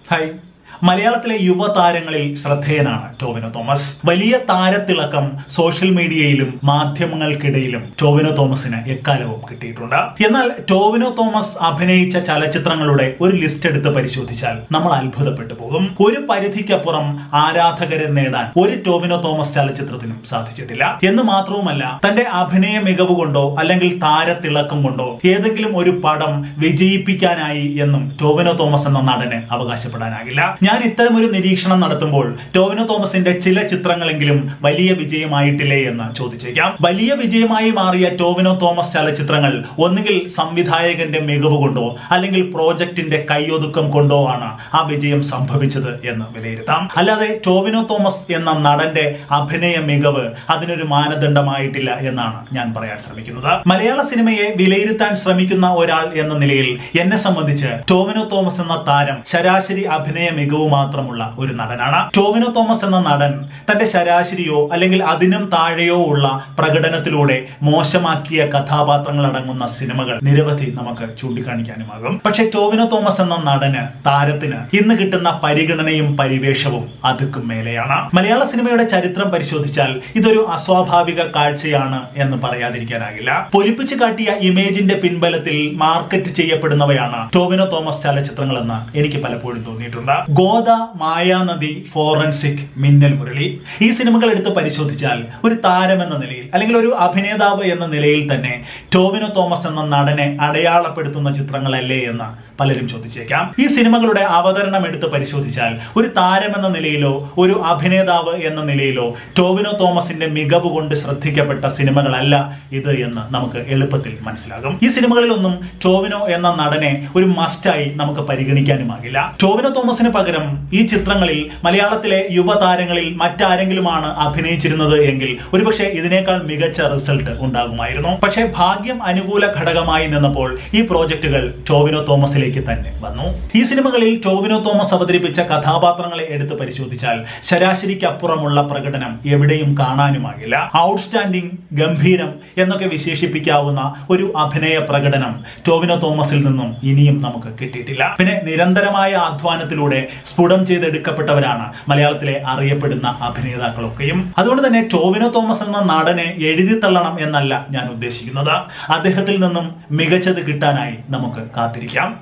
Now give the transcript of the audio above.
hi മലയാളത്തിലെ യുവതാരങ്ങളിൽ ശ്രദ്ധേയനാണ് Tovino Thomas വലിയ താരത്തിളക്കം social മീഡിയയിലും മാധ്യമങ്ങൾക്കിടയിലും ടോവിനോ തോമസിന് എക്കാലവും കിട്ടിയിട്ടുണ്ട് എന്നാൽ ടോവിനോ തോമസ് അഭിനയിച്ച ചലച്ചിത്രങ്ങളുടെ ഒരു ലിസ്റ്റ് എടുത്ത് പരിശോധിച്ചാൽ നമ്മൾ അത്ഭുതപ്പെട്ടു പോകും ഒരു പരിധിക്കപ്പുറം ആരാധകരെ നേടാൻ ഒരു ടോവിനോ തോമസ് ചലച്ചിത്രത്തിനും സാധിച്ചിട്ടില്ല എന്ന് മാത്രവുമല്ല തന്റെ അഭിനയ മികവ് കൊണ്ടോ അല്ലെങ്കിൽ താരത്തിളക്കം കൊണ്ടോ ഏതെങ്കിലും ഒരു പടം വിജയിപ്പിക്കാനായി എന്നും ടോവിനോ തോമസ് എന്ന നടന് അവകാശപ്പെടാനാകില്ല ഞാൻ ഇത്തരം ഒരു നിരീക്ഷണം നടത്തുമ്പോൾ ടോവിനോ തോമസിന്റെ ചില ചിത്രങ്ങളെങ്കിലും വലിയ വിജയമായിട്ടില്ലേ എന്ന് ചോദിച്ചേക്കാം വലിയ വിജയമായി മാറിയ ടോവിനോ തോമസ് ചലച്ചിത്രങ്ങൾ ഒന്നുകിൽ സംവിധായകന്റെ മികവ് കൊണ്ടോ അല്ലെങ്കിൽ പ്രോജക്റ്റിന്റെ കൈയൊതുക്കം കൊണ്ടോ ആണ് ആ വിജയം സംഭവിച്ചത് എന്ന് വിലയിരുത്താം അല്ലാതെ ടോവിനോ തോമസ് എന്ന നടന്റെ അഭിനയ മികവ് അതിനൊരു മാനദണ്ഡമായിട്ടില്ല എന്നാണ് ഞാൻ പറയാൻ ശ്രമിക്കുന്നത് മലയാള സിനിമയെ വിലയിരുത്താൻ ശ്രമിക്കുന്ന ഒരാൾ എന്ന നിലയിൽ എന്നെ സംബന്ധിച്ച് ടോവിനോ തോമസ് എന്ന താരം ശരാശരി അഭിനയ മികവ് മാത്രമുള്ള ഒരു നടനാണ് ടോവിനോ തോമസ് എന്ന നടൻ തന്റെ ശരാശരിയോ അല്ലെങ്കിൽ അതിനും താഴെയോ ഉള്ള പ്രകടനത്തിലൂടെ മോശമാക്കിയ കഥാപാത്രങ്ങൾ അടങ്ങുന്ന സിനിമകൾ നിരവധി നമുക്ക് ചൂണ്ടിക്കാണിക്കാനുമാകും പക്ഷെ ടോവിനോ തോമസ് എന്ന നടന് താരത്തിന് ഇന്ന് കിട്ടുന്ന പരിഗണനയും പരിവേഷവും അതുക്കും മേലെയാണ് മലയാള സിനിമയുടെ ചരിത്രം പരിശോധിച്ചാൽ ഇതൊരു അസ്വാഭാവിക കാഴ്ചയാണ് എന്ന് പറയാതിരിക്കാനാകില്ല പൊലിപ്പിച്ചു കാട്ടിയ ഇമേജിന്റെ പിൻബലത്തിൽ മാർക്കറ്റ് ചെയ്യപ്പെടുന്നവയാണ് ടോവിനോ തോമസ് ചലച്ചിത്രങ്ങൾ എന്ന് എനിക്ക് പലപ്പോഴും തോന്നിയിട്ടുണ്ട് ഗോദ മായാനദി ഫോറൻസിക് മിന്നൽ മുരളി ഈ സിനിമകൾ എടുത്ത് പരിശോധിച്ചാൽ ഒരു താരം എന്ന നിലയിൽ അല്ലെങ്കിൽ ഒരു അഭിനേതാവ് എന്ന നിലയിൽ തന്നെ ടോവിനോ തോമസ് എന്ന നടനെ അടയാളപ്പെടുത്തുന്ന ചിത്രങ്ങളല്ലേ എന്ന് പലരും ചോദിച്ചേക്കാം ഈ സിനിമകളുടെ അവതരണം എടുത്ത് പരിശോധിച്ചാൽ ഒരു താരം എന്ന നിലയിലോ ഒരു അഭിനേതാവ് എന്ന നിലയിലോ ടോവിനോ തോമസിന്റെ മികവ് കൊണ്ട് ശ്രദ്ധിക്കപ്പെട്ട സിനിമകളല്ല ഇത് എന്ന് നമുക്ക് എളുപ്പത്തിൽ മനസ്സിലാകും ഈ സിനിമകളിലൊന്നും ടോവിനോ എന്ന നടനെ ഒരു മസ്റ്റായി നമുക്ക് പരിഗണിക്കാനുമാകില്ല ടോവിനോ തോമസിന് പകരം ഈ ചിത്രങ്ങളിൽ മലയാളത്തിലെ യുവതാരങ്ങളിൽ മറ്റാരെങ്കിലുമാണ് അഭിനയിച്ചിരുന്നത് എങ്കിൽ ഒരുപക്ഷെ ഇതിനേക്കാൾ മികച്ച റിസൾട്ട് ഉണ്ടാകുമായിരുന്നു പക്ഷേ ഭാഗ്യം അനുകൂല ഘടകമായി നിന്നപ്പോൾ ഈ പ്രോജക്റ്റുകൾ ടോവിനോ തോമസിലേക്ക് തന്നെ വന്നു ഈ സിനിമകളിൽ ടോവിനോ തോമസ് അവതരിപ്പിച്ച കഥാപാത്രങ്ങളെ എടുത്ത് പരിശോധിച്ചാൽ ശരാശരിക്കപ്പുറമുള്ള പ്രകടനം എവിടെയും കാണാനുമാകില്ല ഔട്ട്സ്റ്റാൻഡിംഗ് ഗംഭീരം എന്നൊക്കെ വിശേഷിപ്പിക്കാവുന്ന ഒരു അഭിനയ പ്രകടനം ടോവിനോ തോമസിൽ നിന്നും ഇനിയും നമുക്ക് കിട്ടിയിട്ടില്ല പിന്നെ നിരന്തരമായ അധ്വാനത്തിലൂടെ സ്ഫുടം ചെയ്തെടുക്കപ്പെട്ടവരാണ് മലയാളത്തിലെ അറിയപ്പെടുന്ന അഭിനേതാക്കളൊക്കെയും അതുകൊണ്ട് തന്നെ ടോവിനോ തോമസ് എന്ന നടനെ എഴുതി തള്ളണം എന്നല്ല ഞാൻ ഉദ്ദേശിക്കുന്നത് അദ്ദേഹത്തിൽ നിന്നും മികച്ചത് കിട്ടാനായി നമുക്ക് കാത്തിരിക്കാം